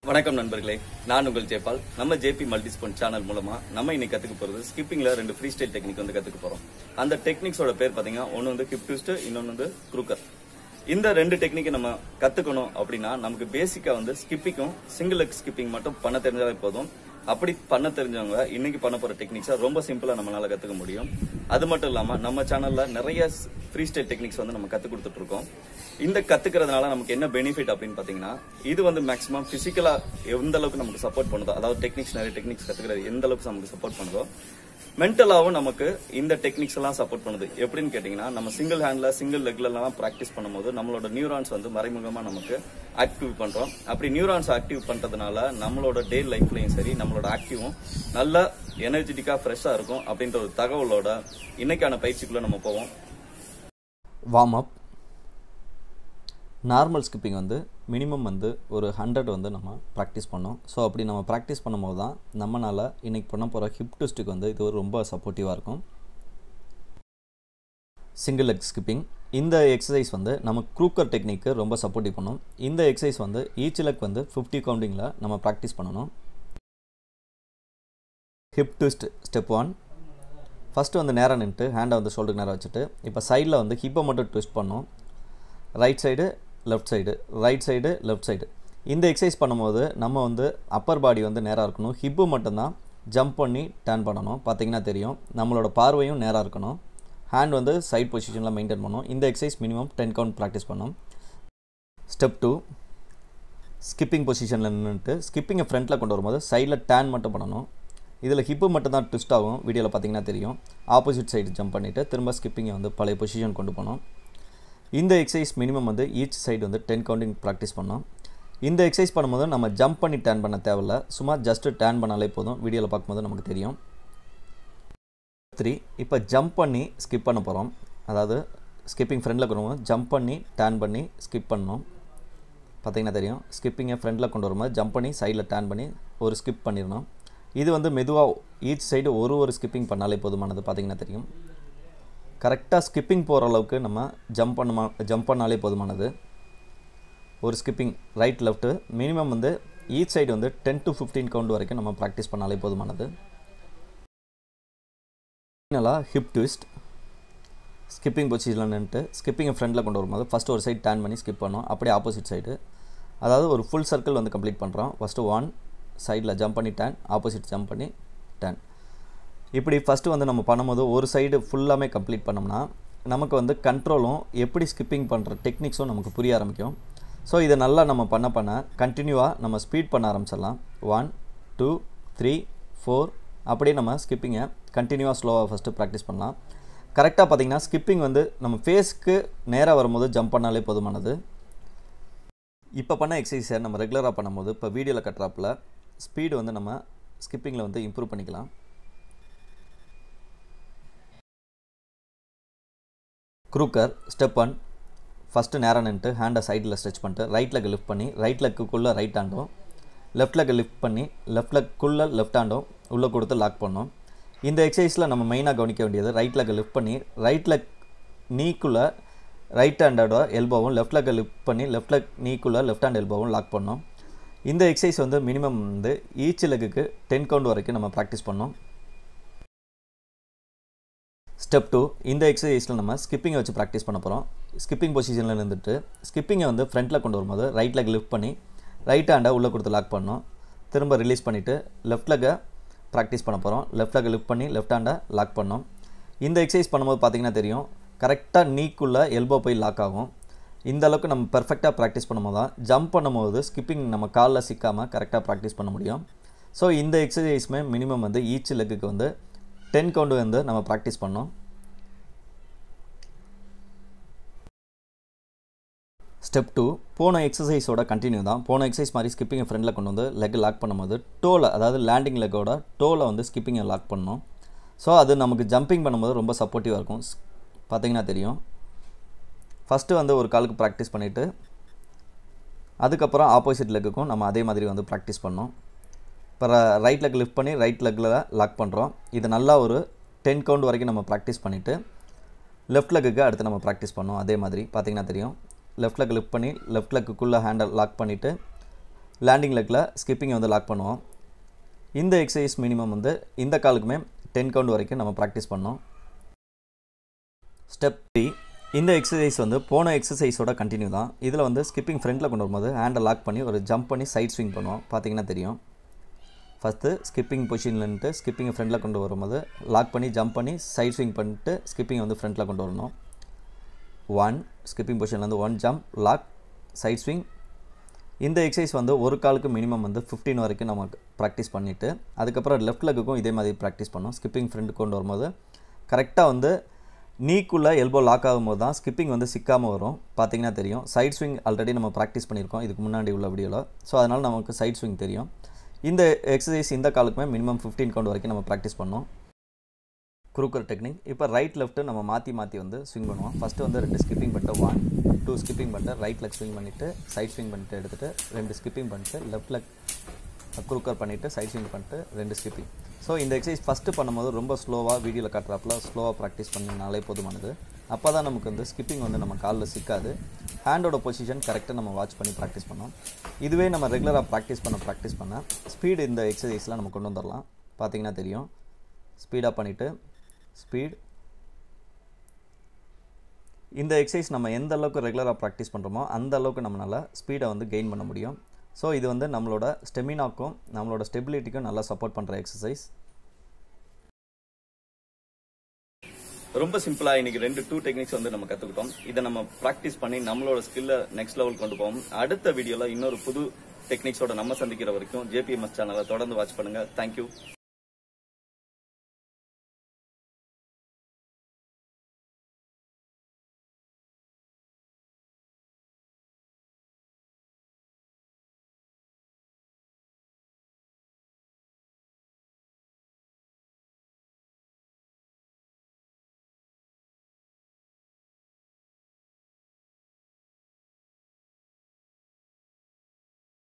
வணக்கம் நண்பர்களே நான் உங்கள் ஜெயபால் நம்ம ஜேபி மல்டிஸ்போன் சேனல் மூலமா நம்ம இன்னைக்கு கத்துக்க போறது ஸ்கிப்பிங்ல ரெண்டு ஃப்ரீ ஸ்டைல் டெக்னிக் வந்து கத்துக்க போறோம் அந்த டெக்னிக்ஸோட பேர் பாத்தீங்கன்னா ஒன்னு வந்து ஹிப் ட்விஸ்ட் இன்னொன்னு வந்து குரூக்கர் இந்த ரெண்டு டெக்னிக்கை நம்ம கத்துக்கணும் அப்படின்னா நமக்கு பேசிக்கா வந்து ஸ்கிப்பிங்கும் சிங்கிள் லெக் ஸ்கிப்பிங் மட்டும் பண்ண தெரிஞ்சாலே போதும் அப்படி பண்ண தெரிஞ்சவங்க இன்னைக்கு பண்ண போற டெக்னிக்ஸை ரொம்ப சிம்பிளா நம்மளால கத்துக்க முடியும் அது மட்டும் இல்லாம நம்ம சேனல்ல நிறைய ஃப்ரீ ஸ்டைல் டெக்னிக்ஸ் வந்து நம்ம கத்து கொடுத்துட்டு இருக்கோம் இந்த கத்துக்கிறதுனால நமக்கு என்ன பெனிஃபிட் அப்படின்னு பாத்தீங்கன்னா இது வந்து மேக்ஸிமம் பிசிக்கலா எந்த அளவுக்கு நமக்கு சப்போர்ட் பண்ணுதோ அதாவது டெக்னிக்ஸ் நிறைய டெக்னிக்ஸ் கத்துக்கிறது எந்த அளவுக்கு நமக்கு சப்போர்ட் பண்ணுதோ மென்டலாவும் நமக்கு இந்த டெக்னிக்ஸ் எல்லாம் சப்போர்ட் பண்ணுது எப்படின்னு கேட்டீங்கன்னா நம்ம சிங்கிள் ஹேண்ட்ல சிங்கிள் லெக்ல எல்லாம் பிராக்டிஸ் பண்ணும்போது நம்மளோட நியூரான்ஸ் வந்து மறைமுகமா நமக்கு ஆக்டிவ் பண்றோம் அப்படி நியூரான்ஸ் ஆக்டிவ் பண்றதுனால நம்மளோட டே லைஃப்லயும் சரி நம்மளோட ஆக்டிவும் நல்ல எனர்ஜெட்டிக்கா ஃப்ரெஷ்ஷா இருக்கும் அப்படின்ற ஒரு தகவலோட இன்னைக்கான பயிற்சிக்குள்ள நம்ம போவோம் வார்ம் அப் நார்மல் ஸ்கிப்பிங் வந்து மினிமம் வந்து ஒரு ஹண்ட்ரட் வந்து நம்ம ப்ராக்டிஸ் பண்ணோம் ஸோ அப்படி நம்ம ப்ராக்டிஸ் பண்ணும்போது தான் நம்மளால் இன்றைக்கி பண்ண போகிற ஹிப் ட்விஸ்ட்டுக்கு வந்து இது ஒரு ரொம்ப சப்போர்ட்டிவாக இருக்கும் சிங்கிள் லெக் ஸ்கிப்பிங் இந்த எக்ஸசைஸ் வந்து நம்ம க்ரூக்கர் டெக்னிக்கு ரொம்ப சப்போர்ட்டிவ் பண்ணும் இந்த எக்ஸசைஸ் வந்து ஈச் லெக் வந்து ஃபிஃப்டி கவுண்டிங்கில் நம்ம ப்ராக்டிஸ் பண்ணணும் hip twist step one first வந்து நேராக நின்றுட்டு ஹேண்டை வந்து ஷோல்டருக்கு நேராக வச்சுட்டு இப்போ சைடில் வந்து ஹிப்பை மட்டும் ட்விஸ்ட் பண்ணோம் right side left side right side left side இந்த எக்ஸசைஸ் பண்ணும்போது நம்ம வந்து அப்பர் பாடி வந்து நேராக இருக்கணும் ஹிப்பு மட்டும்தான் ஜம்ப் பண்ணி டர்ன் பண்ணணும் பார்த்தீங்கன்னா தெரியும் நம்மளோட பார்வையும் நேராக இருக்கணும் ஹேண்ட் வந்து சைட் பொசிஷனில் மெயின்டைன் பண்ணணும் இந்த exercise minimum ten count practice பண்ணோம் ஸ்டெப் டூ ஸ்கிப்பிங் பொசிஷனில் நின்றுட்டு ஸ்கிப்பிங்கை ஃப்ரண்ட்டில் கொண்டு வரும்போது சைடில் டேன் மட்டும் பண்ணணும் இதில் ஹிப்பு மட்டும் தான் ட்விஸ்ட் ஆகும் வீடியோவில் பார்த்தீங்கன்னா தெரியும் ஆப்போசிட் சைடு ஜம்ப் பண்ணிவிட்டு திரும்ப ஸ்கிப்பிங்கை வந்து பழைய பொசிஷன் கொண்டு போனோம் இந்த எக்ஸசைஸ் மினிமம் வந்து ஈச் சைடு வந்து டென் கவுண்டிங் ப்ராக்டிஸ் பண்ணோம் இந்த எக்ஸசைஸ் பண்ணும்போது நம்ம ஜம்ப் பண்ணி டேர்ன் பண்ண தேவையில்ல சும்மா ஜஸ்ட்டு டேர்ன் பண்ணாலே போதும் வீடியோவில் பார்க்கும்போது நமக்கு தெரியும் த்ரீ இப்போ ஜம்ப் பண்ணி ஸ்கிப் பண்ண போகிறோம் அதாவது ஸ்கிப்பிங் ஃப்ரெண்டில் கொண்டு வரும்போது ஜம்ப் பண்ணி டேர்ன் பண்ணி ஸ்கிப் பண்ணணும் பார்த்தீங்கன்னா தெரியும் ஸ்கிப்பிங்கை ஃப்ரண்டில் கொண்டு வரும்போது ஜம்ப் பண்ணி சைடில் டேர்ன் பண்ணி ஒரு ஸ்கிப் பண்ணிடணும் இது வந்து மெதுவாக ஈச் சைடு ஒரு ஒரு ஸ்கிப்பிங் பண்ணாலே போதுமானது பார்த்தீங்கன்னா தெரியும் கரெக்டாக ஸ்கிப்பிங் போகிற அளவுக்கு நம்ம ஜம்ப் பண்ண ஜம்ப் பண்ணாலே போதுமானது ஒரு ஸ்கிப்பிங் ரைட் லெஃப்ட்டு மினிமம் வந்து ஈச் சைடு வந்து டென் டு ஃபிஃப்டீன் கவுண்ட் வரைக்கும் நம்ம ப்ராக்டிஸ் பண்ணாலே போதுமானது ஃபைனலாக ஹிப் ட்விஸ்ட் ஸ்கிப்பிங் பொசிஷனில் நின்றுட்டு ஸ்கிப்பிங்கை ஃப்ரண்டில் கொண்டு வரும்போது ஃபஸ்ட்டு ஒரு சைடு டேன் பண்ணி ஸ்கிப் பண்ணோம் அப்படியே ஆப்போசிட் சைடு அதாவது ஒரு ஃபுல் சர்க்கிள் வந்து கம்ப்ளீட் பண்ணுறோம் ஃபஸ்ட்டு ஒன் சைடில் ஜம்ப் பண்ணி டேன் ஆப்போசிட் ஜம்ப் பண்ணி டேன் இப்படி ஃபஸ்ட்டு வந்து நம்ம பண்ணும்போது ஒரு சைடு ஃபுல்லாமே கம்ப்ளீட் பண்ணோம்னா நமக்கு வந்து கண்ட்ரோலும் எப்படி ஸ்கிப்பிங் பண்ணுற டெக்னிக்ஸும் நமக்கு புரிய ஆரம்பிக்கும் ஸோ இதை நல்லா நம்ம பண்ண பண்ண கண்டினியூவாக நம்ம ஸ்பீட் பண்ண ஆரம்பிச்சிடலாம் ஒன் டூ த்ரீ ஃபோர் அப்படியே நம்ம ஸ்கிப்பிங்கை கண்டினியூவாக ஸ்லோவாக ஃபஸ்ட்டு ப்ராக்டிஸ் பண்ணலாம் கரெக்டாக பார்த்தீங்கன்னா ஸ்கிப்பிங் வந்து நம்ம ஃபேஸ்க்கு நேராக வரும்போது ஜம்ப் பண்ணாலே போதுமானது இப்போ பண்ண எக்ஸசைஸை நம்ம ரெகுலராக பண்ணும்போது இப்போ வீடியோவில் கட்டுறாப்பில் ஸ்பீடு வந்து நம்ம ஸ்கிப்பிங்கில் வந்து இம்ப்ரூவ் பண்ணிக்கலாம் க்ரூக்கர் ஸ்டெப் ஒன் ஃபஸ்ட்டு நேராக நின்ட்டு ஹேண்டை சைடில் ஸ்ட்ரெச் பண்ணிட்டு ரைட் லெக் லிஃப்ட் பண்ணி ரைட் லெக்குள்ளே ரைட் ஹேண்டும் லெஃப்ட் லெக் லிஃப்ட் பண்ணி லெஃப்ட் லெக்குள்ளே லெஃப்ட் ஹேண்டும் உள்ளே கொடுத்து லாக் பண்ணோம் இந்த எக்ஸசைஸில் நம்ம மெயினாக கவனிக்க வேண்டியது ரைட் லெக் லிஃப்ட் பண்ணி ரைட் லெக் நீக்குள்ளே ரைட் ஹேண்டோட எல்போவும் லெஃப்ட் லெக்கை லிஃப்ட் பண்ணி லெஃப்ட் லெக் நீக்குள்ளே லெஃப்ட் ஹேண்ட் எல்போவும் லாக் பண்ணோம் இந்த எக்ஸசைஸ் வந்து மினிமம் வந்து ஈச் லெக்குக்கு டென் கவுண்ட் வரைக்கும் நம்ம ப்ராக்டிஸ் பண்ணோம் ஸ்டெப் டூ இந்த எக்ஸசைஸில் நம்ம ஸ்கிப்பிங்கை வச்சு ப்ராக்டிஸ் பண்ண போகிறோம் ஸ்கிப்பிங் பொசிஷனில் இருந்துட்டு ஸ்கிப்பிங்கை வந்து ஃப்ரண்ட்டில் கொண்டு வரும்போது ரைட் லெக் லிஃப்ட் பண்ணி ரைட் ஹேண்டை உள்ளே கொடுத்து லாக் பண்ணோம் திரும்ப ரிலீஸ் பண்ணிவிட்டு லெஃப்ட் லெக்கை ப்ராக்டிஸ் பண்ண போகிறோம் லெஃப்ட் லெக்கை லிஃப்ட் பண்ணி லெஃப்ட் ஹேண்டை லாக் பண்ணோம் இந்த எக்ஸசைஸ் பண்ணும்போது பார்த்தீங்கன்னா தெரியும் கரெக்டாக நீக்குள்ளே எல்போ போய் லாக் ஆகும் இந்த அளவுக்கு நம்ம பெர்ஃபெக்டாக ப்ராக்டிஸ் பண்ணும்போது தான் ஜம்ப் பண்ணும்போது ஸ்கிப்பிங் நம்ம காலில் சிக்காமல் கரெக்டாக ப்ராக்டிஸ் பண்ண முடியும் ஸோ இந்த எக்ஸசைஸுமே மினிமம் வந்து ஈச் லெக்குக்கு வந்து டென் கவுண்ட் வந்து நம்ம ப்ராக்டிஸ் பண்ணோம் ஸ்டெப் டூ போன எக்ஸசைஸோட கண்டினியூ தான் போன எக்ஸசைஸ் மாதிரி ஸ்கிப்பிங்கை ஃப்ரெண்டில் கொண்டு வந்து லெக் லாக் பண்ணும்போது டோவில் அதாவது லேண்டிங் லெக்கோட டோவில் வந்து ஸ்கிப்பிங்கை லாக் பண்ணணும் ஸோ அது நமக்கு ஜம்பிங் பண்ணும்போது ரொம்ப சப்போர்ட்டிவாக இருக்கும் பார்த்தீங்கன்னா தெரியும் ஃபஸ்ட்டு வந்து ஒரு காலுக்கு ப்ராக்டிஸ் பண்ணிவிட்டு அதுக்கப்புறம் ஆப்போசிட் லெக்குக்கும் நம்ம அதே மாதிரி வந்து ப்ராக்டிஸ் பண்ணோம் இப்போ ரைட் லெக் லிஃப்ட் பண்ணி ரைட் லெக்கில் லாக் பண்ணுறோம் இது நல்லா ஒரு டென் கவுண்ட் வரைக்கும் நம்ம ப்ராக்டிஸ் பண்ணிவிட்டு லெஃப்ட் லெக்குக்கு அடுத்து நம்ம ப்ராக்டிஸ் பண்ணோம் அதே மாதிரி பார்த்தீங்கன்னா தெரியும் லெஃப்ட் லெக் லிஃப்ட் பண்ணி லெஃப்ட் லெக்குக்குள்ளே ஹேண்டல் லாக் பண்ணிவிட்டு லேண்டிங் லெக்கில் ஸ்கிப்பிங்கை வந்து லாக் பண்ணுவோம் இந்த எக்ஸசைஸ் மினிமம் வந்து இந்த காலுக்குமே டென் கவுண்ட் வரைக்கும் நம்ம ப்ராக்டிஸ் பண்ணோம் ஸ்டெப் த்ரீ இந்த எக்ஸசைஸ் வந்து போன எக்ஸசைஸோட கண்டினியூ தான் இதில் வந்து ஸ்கிப்பிங் ஃப்ரண்ட்டில் கொண்டு வரும்போது ஹேண்டை லாக் பண்ணி ஒரு ஜம்ப் பண்ணி சைட் ஸ்விங் பண்ணுவோம் பார்த்தீங்கன்னா தெரியும் ஃபஸ்ட்டு ஸ்கிப்பிங் பொசிஷன்லன்ட்டு ஸ்கிப்பிங்கை ஃப்ரண்ட்டில் கொண்டு வரும்போது லாக் பண்ணி ஜம்ப் பண்ணி சைட் ஸ்விங் பண்ணிட்டு ஸ்கிப்பிங் வந்து ஃப்ரண்ட்டில் கொண்டு வரணும் ஒன் ஸ்கிப்பிங் பொசிஷன்லேருந்து one jump lock side swing இந்த எக்ஸசைஸ் வந்து ஒரு காலுக்கு மினிமம் வந்து 15 வரைக்கும் நம்ம ப்ராக்டிஸ் பண்ணிவிட்டு அதுக்கப்புறம் லெஃப்ட் லெக்குக்கும் இதே மாதிரி ப்ராக்டிஸ் பண்ணோம் ஸ்கிப்பிங் ஃப்ரண்ட் கொண்டு வரும்போது கரெக்டாக வந்து நீக்குள்ளே எல்போ லாக் ஆகும்போது தான் ஸ்கிப்பிங் வந்து சிக்காமல் வரும் பார்த்தீங்கன்னா தெரியும் சைட் ஸ்விங் ஆல்ரெடி நம்ம ப்ராக்டிஸ் பண்ணியிருக்கோம் இதுக்கு முன்னாடி உள்ள வீடியோவில் ஸோ அதனால் நமக்கு சைட் ஸ்விங் தெரியும் இந்த எக்ஸசைஸ் இந்த காலுக்குமே மினிமம் 15 கவுண்ட் வரைக்கும் நம்ம ப்ராக்டிஸ் பண்ணோம் குரூக்கர் டெக்னிக் இப்போ ரைட் லெஃப்ட்டு நம்ம மாற்றி மாற்றி வந்து ஸ்விங் பண்ணுவோம் ஃபஸ்ட்டு வந்து ரெண்டு ஸ்கிப்பிங் பண்ணிட்டு ஒன் டூ ஸ்கிப்பிங் பண்ணிட்டு ரைட் லெக் ஸ்விங் பண்ணிவிட்டு சைட் ஸ்விங் பண்ணிட்டு எடுத்துகிட்டு ரெண்டு ஸ்கிப்பிங் பண்ணிட்டு லெஃப்ட் லெக் குரூக்கர் பண்ணிவிட்டு சைட் ஸ்விங் பண்ணிட்டு ரெண்டு ஸ்கிப்பிங் ஸோ இந்த எக்ஸசைஸ் ஃபஸ்ட்டு பண்ணும்போது ரொம்ப ஸ்லோவாக வீடியோவில் காட்டுறாப்புல ஸ்லோவாக ப்ராக்டிஸ் பண்ணினாலே போதுமானது அப்போ தான் நமக்கு வந்து ஸ்கிப்பிங் வந்து நம்ம காலில் சிக்காது ஹேண்டோட பொசிஷன் கரெக்டாக நம்ம வாட்ச் பண்ணி ப்ராக்டிஸ் பண்ணோம் இதுவே நம்ம ரெகுலராக ப்ராக்டிஸ் பண்ண ப்ராக்டிஸ் பண்ண ஸ்பீடு இந்த எக்ஸசைஸில் நம்ம கொண்டு வந்துடலாம் பார்த்தீங்கன்னா தெரியும் ஸ்பீடாக பண்ணிவிட்டு ஸ்பீட் இந்த எக்ஸசைஸ் நம்ம எந்த அளவுக்கு ரெகுலராக ப்ராக்டிஸ் பண்ணுறோமோ அந்த அளவுக்கு நம்மளால் ஸ்பீடை வந்து கெயின் பண்ண முடியும் ஸோ இது வந்து நம்மளோட ஸ்டெமினாக்கும் நம்மளோட ஸ்டெபிலிட்டிக்கும் நல்லா சப்போர்ட் பண்ணுற எக்ஸசைஸ் ரொம்ப சிம்பிளா இன்னைக்கு ரெண்டு டூ டெக்னிக்ஸ் வந்து நம்ம கத்துக்கிட்டோம் இதை நம்ம பிராக்டிஸ் பண்ணி நம்மளோட ஸ்கில்ல நெக்ஸ்ட் லெவல் கொண்டு போவோம் அடுத்த வீடியோல இன்னொரு புது டெக்னிக்ஸோட நம்ம சந்திக்கிற வரைக்கும் ஜேபிஎம்எஸ் சேனலை தொடர்ந்து வாட்ச் பண்ணுங்க தேங்க்யூ